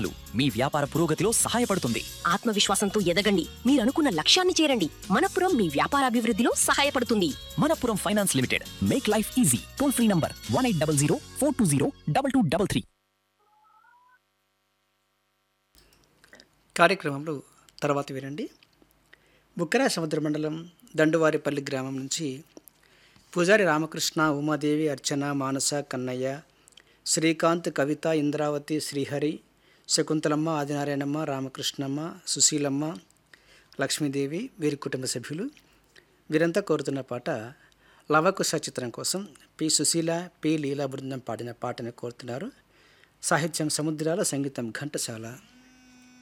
పెట్టుబడులు మీ వ్యాపార పురోగతిలో సహాయపడుతుంది ఆత్మవిశ్వాసంతో ఎదగండి మీరు అనుకున్న లక్ష్యాన్ని చేరండి మనపురం మీ వ్యాపారాభివృద్ధిలో సహాయపడుతుంది Manappuram finance limited make life easy toll free number one eight double zero four two zero double two double three కార్యక్రమంలో తర్వాత వినండి బుక్కరా సముద్ర మండలం దండువారిపల్లి గ్రామం నుంచి పూజారి రామకృష్ణ ఉమాదేవి అర్చన మానస కన్నయ్య శ్రీకాంత్ కవిత ఇంద్రావతి శ్రీహరి శకుంతలమ్మ ఆదినారాయణమ్మ రామకృష్ణమ్మ సుశీలమ్మ లక్ష్మీదేవి వీరి కుటుంబ సభ్యులు వీరంతా కోరుతున్న పాట లవకుశ చిత్రం కోసం పి సుశీల పి లీలా బృందం పాడిన పాటను కోరుతున్నారు సాహిత్యం సముద్రాల సంగీతం ఘంటసాల